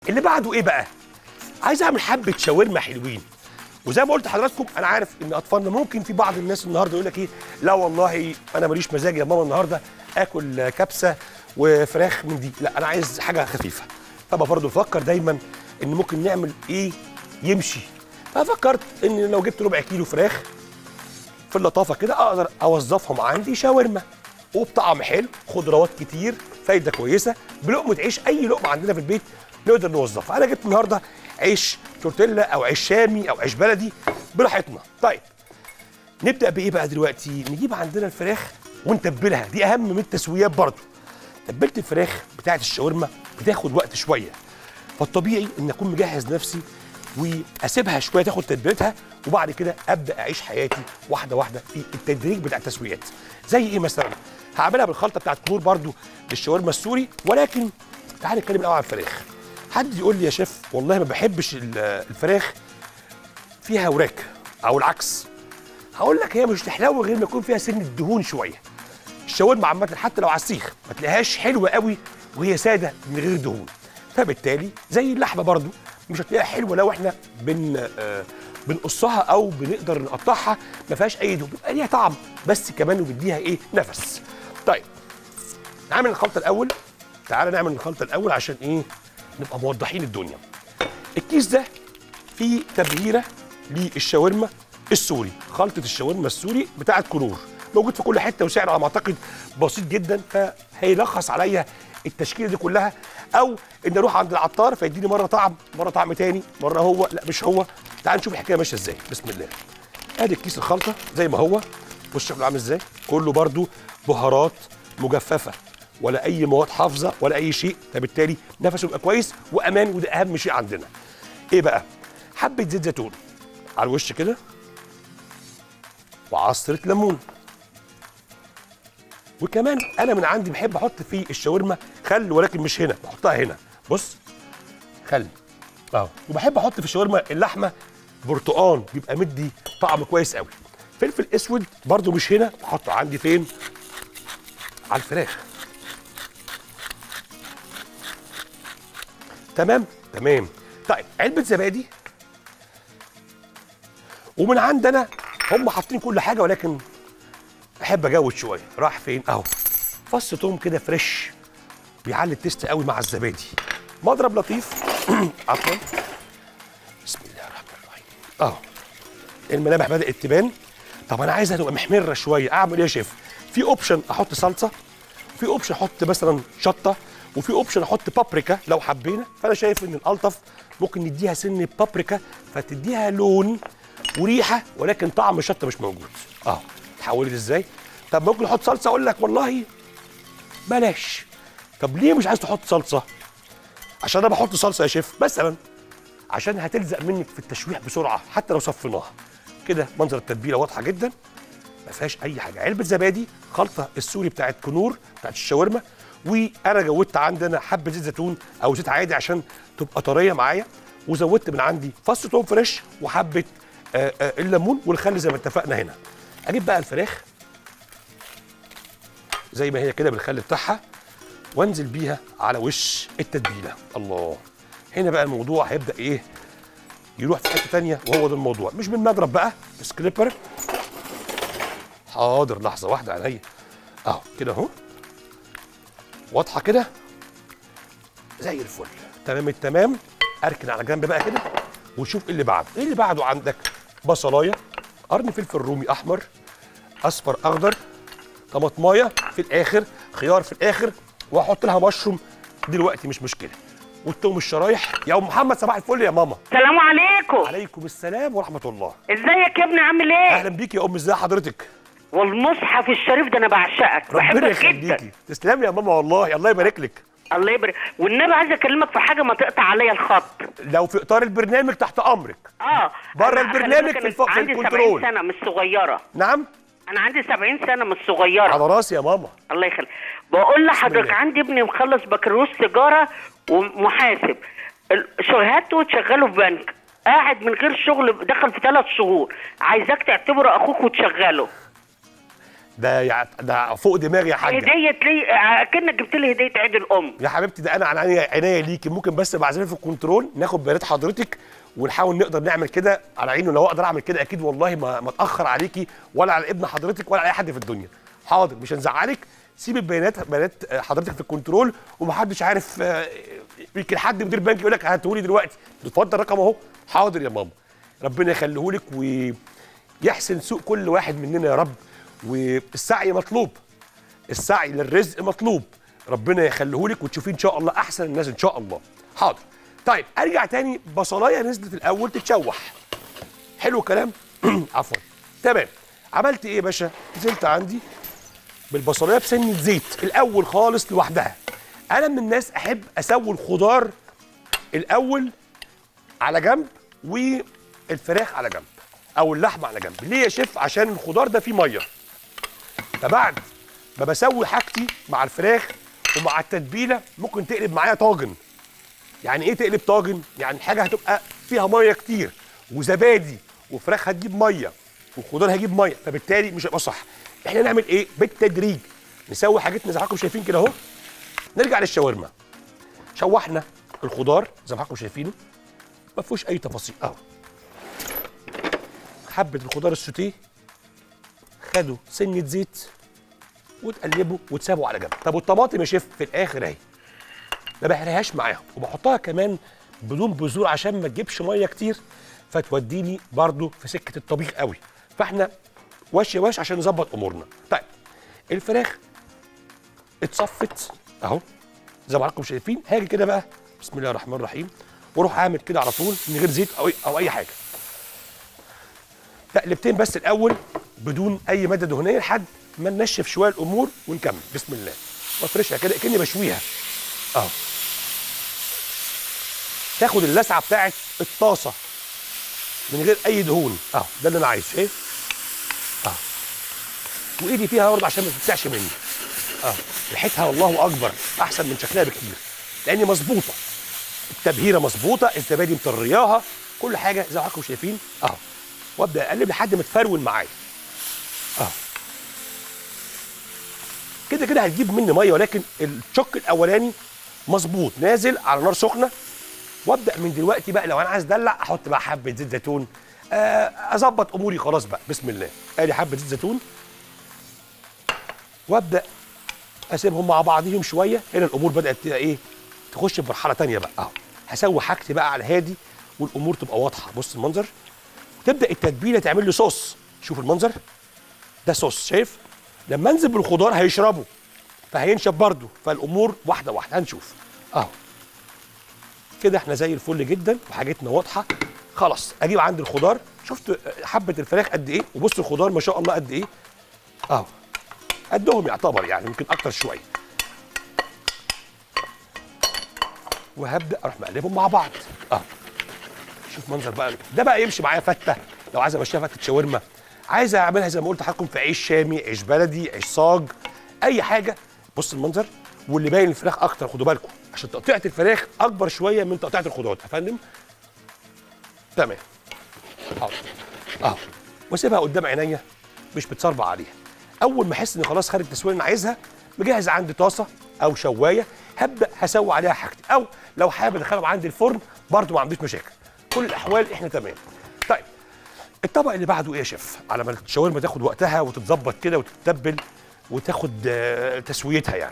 اللي بعده ايه بقى عايز اعمل حبه شاورما حلوين وزي ما قلت لحضراتكم انا عارف ان اطفالنا ممكن في بعض الناس النهارده يقول لك ايه لا والله انا ماليش مزاج يا ماما النهارده اكل كبسه وفراخ من دي لا انا عايز حاجه خفيفه فبقى برضه بفكر دايما ان ممكن نعمل ايه يمشي ففكرت ان لو جبت ربع كيلو فراخ في اللطافه كده اقدر اوظفهم عندي شاورما وبطعم حلو خضروات كتير فايده كويسه بلقمه عيش اي لقمه عندنا في البيت نقدر نوظفها انا جبت النهارده عيش تورتيلا او عيش شامي او عيش بلدي براحتنا طيب نبدا بايه بقى دلوقتي نجيب عندنا الفراخ ونتبلها دي اهم من التسويات برضو تبلت الفراخ بتاعه الشاورما بتاخد وقت شويه فالطبيعي ان اكون مجهز نفسي واسيبها شويه تاخد تتبيلتها وبعد كده ابدا اعيش حياتي واحده واحده في التدريج بتاع التسويات زي ايه مثلا هعملها بالخلطه بتاعت كنور برضو للشاورما السوري ولكن تعال نتكلم الاول عن الفراخ حد يقول لي يا شيف والله ما بحبش ال- الفراخ فيها وراك او العكس هقول لك هي مش تحلو غير ما يكون فيها سن الدهون شويه الشاورما عامه حتى لو على السيخ ما تلاقيهاش حلوه قوي وهي ساده من غير دهون فبالتالي زي اللحمه برضو مش هتلاقيها حلوه لو احنا بن آه بنقصها او بنقدر نقطعها ما فيهاش اي دهون بيبقى ليها طعم بس كمان وبيديها ايه نفس طيب نعمل الخلطه الاول تعالى نعمل الخلطه الاول عشان ايه نبقى موضحين الدنيا الكيس ده فيه تبهيره للشاورما السوري خلطه الشاورما السوري بتاعت كرور موجود في كل حته وسعره على ما اعتقد بسيط جدا فهيلخص عليا التشكيله دي كلها او ان اروح عند العطار فيديني مره طعم مره طعم تاني مره هو لا مش هو تعال نشوف الحكايه ماشيه ازاي بسم الله ادي الكيس الخلطه زي ما هو بص شكله عامل ازاي كله برضو بهارات مجففه ولا اي مواد حافظه ولا اي شيء فبالتالي نفسه يبقى كويس وامان وده اهم شيء عندنا ايه بقى حبه زيت زيتون على الوش كده وعصره ليمون وكمان انا من عندي بحب احط في الشاورما خل ولكن مش هنا بحطها هنا بص خل اهو وبحب احط في الشاورما اللحمه برتقان بيبقى مدي طعم كويس قوي فلفل اسود برضو مش هنا بحطه عندي فين على الفراخ تمام تمام طيب علبه زبادي ومن عندنا هم حاطين كل حاجه ولكن احب اجود شويه راح فين اهو فص توم كده فريش بيعلي التيست قوي مع الزبادي مضرب لطيف عفوا بسم الله الرحمن الرحيم اهو الملامح بدات تبان طب انا عايزها تبقى محمره شويه اعمل ايه يا شيف في اوبشن احط صلصه في اوبشن احط مثلا شطه وفي اوبشن احط بابريكا لو حبينا فانا شايف ان الالطف ممكن نديها سن بابريكا فتديها لون وريحه ولكن طعم الشطه مش موجود اه تحولت ازاي طب ممكن احط صلصه اقول لك والله بلاش طب ليه مش عايز تحط صلصه عشان انا بحط صلصه يا شيف مثلا عشان هتلزق منك في التشويح بسرعه حتى لو صفيناها كده منظر التتبيله واضحه جدا ما فيهاش اي حاجه علبه زبادي خلطه السوري بتاعت كنور بتاعت الشاورما وانا جودت عندنا حبه زيت زيتون او زيت عادي عشان تبقى طريه معايا وزودت من عندي فص توم فريش وحبه آه، آه، الليمون والخل زي ما اتفقنا هنا اجيب بقى الفراخ زي ما هي كده بالخل بتاعها وانزل بيها على وش التتبيله الله هنا بقى الموضوع هيبدا ايه يروح في حته تانية وهو ده الموضوع مش بالمضرب بقى سكريبر حاضر لحظه واحده عينيا اهو كده اهو واضحه كده زي الفل تمام التمام اركن على جنب بقى كده وشوف ايه اللي بعده ايه اللي بعده عندك بصلايه قرن فلفل رومي احمر اصفر اخضر طماطمايه في الاخر خيار في الاخر واحط لها مشروم دلوقتي مش مشكله والتوم الشرايح يا ام محمد صباح الفل يا ماما السلام عليكم عليكم السلام ورحمه الله ازيك يا ابني عامل ايه اهلا بيك يا ام ازي حضرتك والمصحف الشريف ده انا بعشقك ربنا بحبك جدا يخليكي تسلمي يا ماما والله الله يبارك لك الله يبارك والنبي عايزه اكلمك في حاجه ما تقطع عليا الخط لو في اطار البرنامج تحت امرك اه بره أنا البرنامج خلي في بالك الف- في عندي الكنترول. 70 سنه مش صغيره نعم انا عندي 70 سنه مش صغيره على راسي يا ماما الله يخليك بقول لحضرتك الله. عندي ابني مخلص بكالوريوس تجاره ومحاسب ال- شهادته تشغله في بنك قاعد من غير شغل دخل في ثلاث شهور عايزاك تعتبره اخوك وتشغله ده يع... ده فوق دماغي يا حاجه هديه لي اكنك جبت لي هديه عيد الام يا حبيبتي ده انا عن عينيا عينيا ليكي ممكن بس بعزمك في الكنترول ناخد بيانات حضرتك ونحاول نقدر نعمل كده على عيني ولو اقدر اعمل كده اكيد والله ما ما اتاخر عليكي ولا على ابن حضرتك ولا على اي حد في الدنيا حاضر مش هنزعلك سيب البيانات بيانات حضرتك في الكنترول ومحدش عارف آه، يمكن حد مدير بنك يقول لك هاتهولي دلوقتي اتفضل الرقم اهو حاضر يا ماما ربنا يخليهولك ويحسن سوق كل واحد مننا يا رب والسعي مطلوب السعي للرزق مطلوب ربنا يخليهولك وتشوفيه ان شاء الله احسن الناس ان شاء الله حاضر طيب ارجع تاني بصلايه نزلت الاول تتشوح حلو الكلام عفوا تمام عملت ايه يا باشا نزلت عندي بالبصلايه بسنه زيت الاول خالص لوحدها انا من الناس احب اسوي الخضار الاول على جنب والفراخ على جنب او اللحمه على جنب ليه يا شيف عشان الخضار ده فيه ميه فبعد ما بسوي حاجتي مع الفراخ ومع التتبيله ممكن تقلب معايا طاجن يعني ايه تقلب طاجن يعني حاجه هتبقى فيها ميه كتير وزبادي وفراخ هتجيب ميه والخضار هيجيب ميه فبالتالي مش هيبقى صح احنا نعمل ايه بالتدريج نسوي حاجتنا زي ما حضراتكم شايفين كده اهو نرجع للشاورما شوحنا الخضار زي ما حضراتكم شايفينه ما فيهوش اي تفاصيل اهو حبه الخضار السوتيه خدوا سنه زيت وتقلبوا وتسابوا على جنب طب والطماطم يا شيف في الاخر اهي ما بحرقهاش معاهم وبحطها كمان بدون بذور عشان ما تجيبش ميه كتير فتوديني برضو في سكه الطبيخ قوي فاحنا وش وش عشان نظبط امورنا طيب الفراخ اتصفت اهو زي ما حضراتكم شايفين هاجي كده بقى بسم الله الرحمن الرحيم واروح اعمل كده على طول من غير زيت او او اي حاجه تقلبتين بس الاول بدون اي ماده دهنيه لحد ما ننشف شويه الامور ونكمل بسم الله وافرشها كده كاني بشويها اهو تاخد اللسعه بتاعت الطاسه من غير اي دهون اهو ده اللي انا عايزه شايف اهو وايدي فيها برضه عشان ما تتسعش مني اهو ريحتها والله اكبر احسن من شكلها بكتير لاني مظبوطه التبهيره مظبوطه الزبادي مطرياها كل حاجه زي ما حضراتكم شايفين اهو وابدا اقلب لحد ما تفرول معايا اهو كده كده هتجيب مني ميه ولكن الشق الاولاني مظبوط نازل على نار سخنه وابدا من دلوقتي بقى لو انا عايز ادلع احط بقى حبه زيت زيتون آه، اظبط اموري خلاص بقى بسم الله ادي حبه زيت زيتون وابدا اسيبهم مع بعضهم شويه هنا الامور بدات تبقى ايه تخش في مرحله تانية بقى اهو هسوي حاجتي بقى على هادي والامور تبقى واضحه بص المنظر تبدا التتبيله تعمل لي صوص شوف المنظر ده صوص شايف لما انزل بالخضار هيشربه فهينشف برضه فالامور واحده واحده هنشوف اهو كده احنا زي الفل جدا وحاجتنا واضحه خلاص اجيب عندي الخضار شفت حبه الفراخ قد ايه وبص الخضار ما شاء الله قد ايه اهو قدهم يعتبر يعني يمكن اكتر شويه وهبدا اروح مقلبهم مع بعض اهو شوف منظر بقى ده بقى يمشي معايا فته لو عايز امشيها فته شاورما عايز اعملها زي ما قلت لحضراتكم في عيش شامي عيش بلدي عيش صاج اي حاجه بص المنظر واللي باين الفراخ اكتر خدوا بالكم عشان تقطيعه الفراخ اكبر شويه من تقطيعه الخضروات يا فندم تمام اهو اهو واسيبها قدام عينيا مش بتصربع عليها اول ما احس ان خلاص خدت التسويه اللي انا عايزها مجهز عندي طاسه او شوايه هبدا هسوي عليها حاجتي او لو حابب ادخلهم عندي الفرن برضو ما عنديش مشاكل كل الاحوال احنا تمام طيب الطبق اللي بعده ايه يا شيف على ما الشاورما تاخد وقتها وتتظبط كده وتتبل وتاخد آه، تسويتها يعني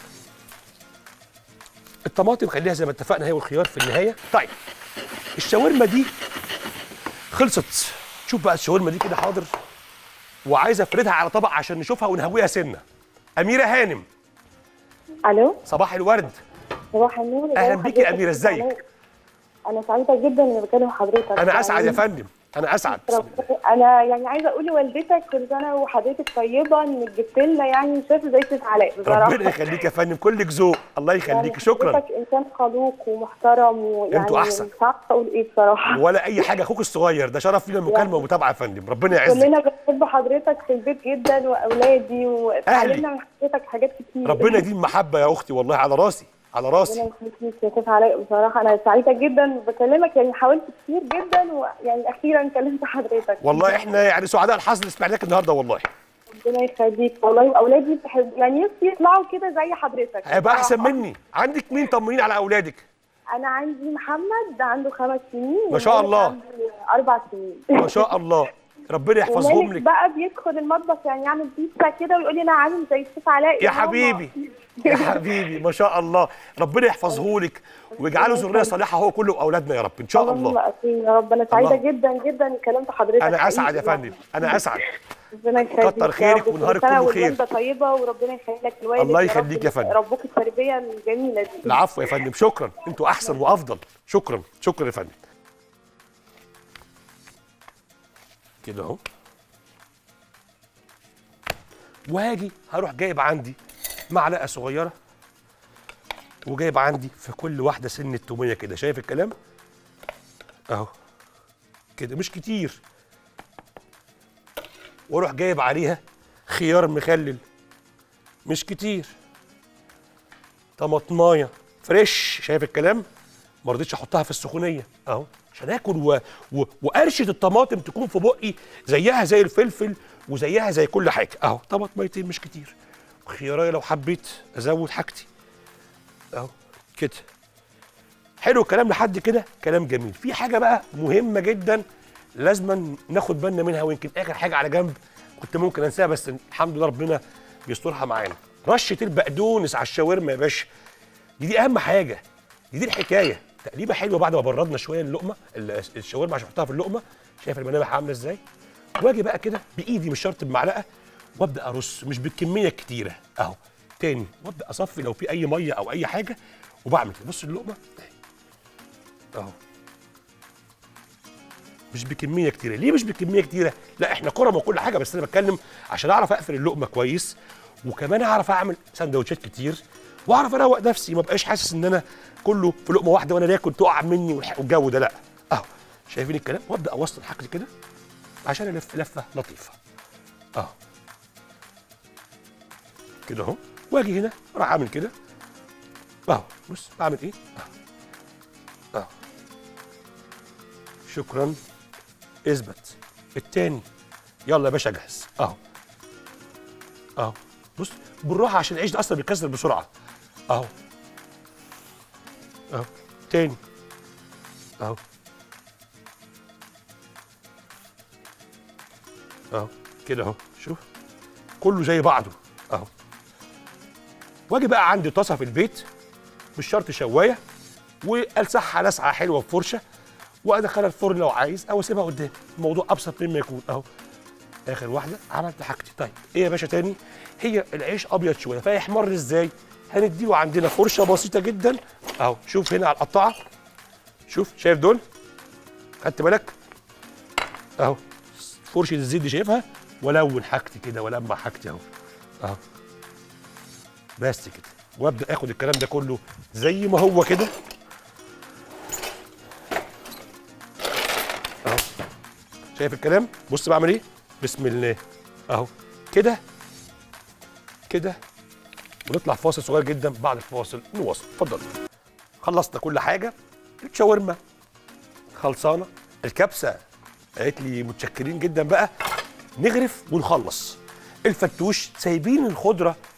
الطماطم خليها زي ما اتفقنا هي والخيار في النهايه طيب الشاورما دي خلصت شوف بقى الشاورما دي كده حاضر وعايز افردها على طبق عشان نشوفها ونهويها سنه اميره هانم الو صباح الورد صباح النور أهلاً ازي بيكي يا حضرتك؟ أميرة، إزيك؟ انا سعيده جدا اني بكلم حضرتك انا اسعد يا يعني فندم انا اسعد بسم الله. ربنا- انا يعني عايزه اقول لوالدتك كل سنه وحضرتك طيبه انك جبت لنا يعني شيف زي شيف علاء بصراحه ربنا يخليك يا فندم كلك ذوق الله يخليك يعني شكرا حضرتك انسان خلوق ومحترم ويعني انتوا أحسن. مش عارفه اقول ايه بصراحه ولا اي حاجه اخوك الصغير ده شرف لينا المكالمه ومتابعه يا فندم ربنا يعزك كلنا بنحب حضرتك في البيت جدا واولادي وتعلمنا من حضرتك حاجات كتير ربنا يديم محبه يا اختي والله على راسي على راسي ربنا يخليك يا شيف علاء بصراحه انا سعيده جدا بكلمك يعني حاولت كتير جدا ويعني اخيرا كلمت حضرتك والله احنا يعني سعداء الحظ اللي سمعناك النهارده والله ربنا يخليك والله واولادي بحب يعني نفسي يطلعوا كده زي حضرتك هيبقى احسن بصراحة. مني عندك مين طمنين على اولادك انا عندي محمد ده عنده خمس سنين ما شاء ومالك الله. عنده اربع سنين ما شاء الله ربنا يحفظهم ومالك لك بقى بيدخل المطبخ يعني يعمل بيتزا كده ويقول لي انا عامل زي الشيف علاء يا ماما. حبيبي يا حبيبي ما شاء الله ربنا يحفظه لك ويجعله ذريه صالحه هو كله واولادنا يا رب ان شاء اللهم الله امين يا رب انا سعيده الله. جدا جدا ان كلمت حضرتك انا اسعد يا حقيقي. فندم انا اسعد ربنا يخليك كتر يا خيرك رب. ونهارك كل سنة كله خير. والوالدة طيبه وربنا يخليك لك الوالد الله يا رب يخليك يا فندم. ربك التربيه الجميله دي العفو يا فندم شكرا انتوا احسن وافضل شكرا شكرا يا فندم كده اهو وهاجي هروح جايب عندي معلقه صغيره وجايب عندي في كل واحده سن التوميه كده شايف الكلام اهو كده مش كتير واروح جايب عليها خيار مخلل مش كتير طماطمايه فريش شايف الكلام ما رضيتش احطها في السخونيه اهو عشان اكل و... و... وقرشه الطماطم تكون في بقي زيها زي الفلفل وزيها زي كل حاجه اهو طماطميتين مش كتير خيارايه لو حبيت ازود حاجتي اهو كده حلو الكلام لحد كده كلام جميل في حاجه بقى مهمه جدا لازم ناخد بالنا منها ويمكن اخر حاجه على جنب كنت ممكن انساها بس الحمد لله ربنا بيسترها معانا رشه البقدونس على الشاورما يا باشا دي دي اهم حاجه دي دي الحكايه تقليبه حلوه بعد ما بردنا شويه اللقمه ال- الشاورما عشان احطها في اللقمه شايف الملامح عامله ازاي واجي بقى كده بايدي مش شرط بمعلقه وابدا ارص مش بالكميه الكتيره اهو تاني وابدا اصفي لو في اي ميه او اي حاجه وبعمل كده بص اللقمه اهو مش بكميه كتيره ليه مش بكميه كتيره لا احنا كرم وكل حاجه بس انا بتكلم عشان اعرف اقفل اللقمه كويس وكمان اعرف اعمل سندوتشات كتير واعرف اروق نفسي ما بقاش حاسس ان انا كله في لقمه واحده وانا باكل تقع مني والح- والجو ده لا اهو شايفين الكلام وابدا اوصل حاجتي كده عشان الف لفه لطيفه اهو كده اهو واجي هنا راح اعمل كده اهو بص بعمل ايه اهو اهو شكرا اثبت التاني يلا يا باشا جهز اهو اهو بص بالراحه عشان العيش ده اصلا بيتكسر بسرعه اهو اهو تاني اهو اهو كده اهو شوف كله زي بعضه اهو واجي بقى عندي طاسه في البيت مش شرط شوايه والسعها لسعه حلوه بفرشه وادخلها الفرن لو عايز او اسيبها قدامي الموضوع ابسط مما يكون اهو اخر واحده عملت حاجتي طيب ايه يا باشا تاني هي العيش ابيض شويه فيحمر ازاي هنديله عندنا فرشه بسيطه جدا اهو شوف هنا على القطاعه شوف شايف دول خدت بالك اهو فرشه الزيت دي شايفها ولون حاجتي كده ولمع حاجتي اهو اهو بس كده وابدا اخد الكلام ده كله زي ما هو كده اهو شايف الكلام بص بعمل ايه بسم الله اهو كده كده ونطلع فاصل صغير جدا بعد الفاصل نواصل اتفضل خلصنا كل حاجه الشاورما خلصانه الكبسه قالت لي متشكرين جدا بقى نغرف ونخلص الفتوش سايبين الخضره